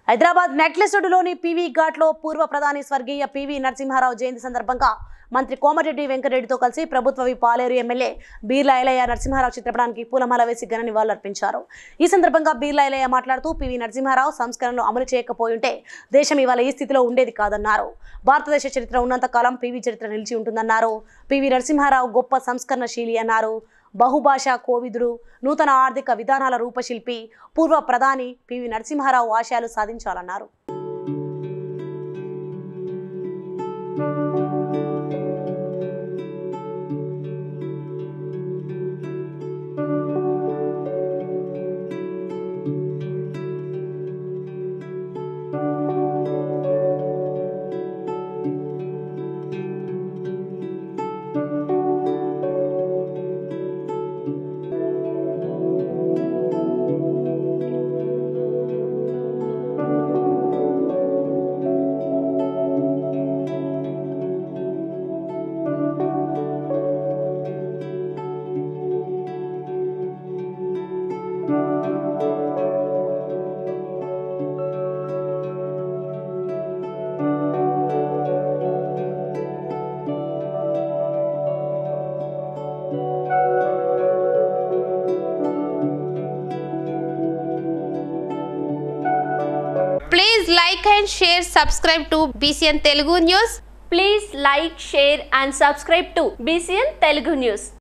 Hyderabad necklace రోడ్డులోని PV ఘాట్లో పూర్వ ప్రధాని స్వర్గీయ పివి నరసింహారావు జయంతి సందర్భంగా మంత్రి కోమటిరెడ్డి వెంకటరెడ్డితో కలిసి ప్రభుత్వ వి పాలేరు ఎమ్మెల్యే బీర్లా ఐలయ్య నరసింహారావు చిత్రపటానికి పూలమాల వేసి ఘన నివాళులర్పించారు ఈ సందర్భంగా బీర్లా ఐలయ్య మాట్లాడుతూ పివి నరసింహారావు సంస్కరణలు అమలు చేయకపోయుంటే దేశం ఇవాళ ఈ స్థితిలో ఉండేది కాదన్నారు భారతదేశ చరిత్ర ఉన్నంత కాలం పివి చరిత్ర నిలిచి ఉంటుందన్నారు పివి నరసింహారావు గొప్ప సంస్కరణశీలి అన్నారు బహుభాషా కోవిదుడు నూతన ఆర్థిక విధానాల రూపశిల్పి పూర్వ ప్రధాని పివి నరసింహారావు ఆశయాలు సాధించాలన్నారు Please like and share, subscribe to BCN Telugu News. Please like, share and subscribe to BCN Telugu News.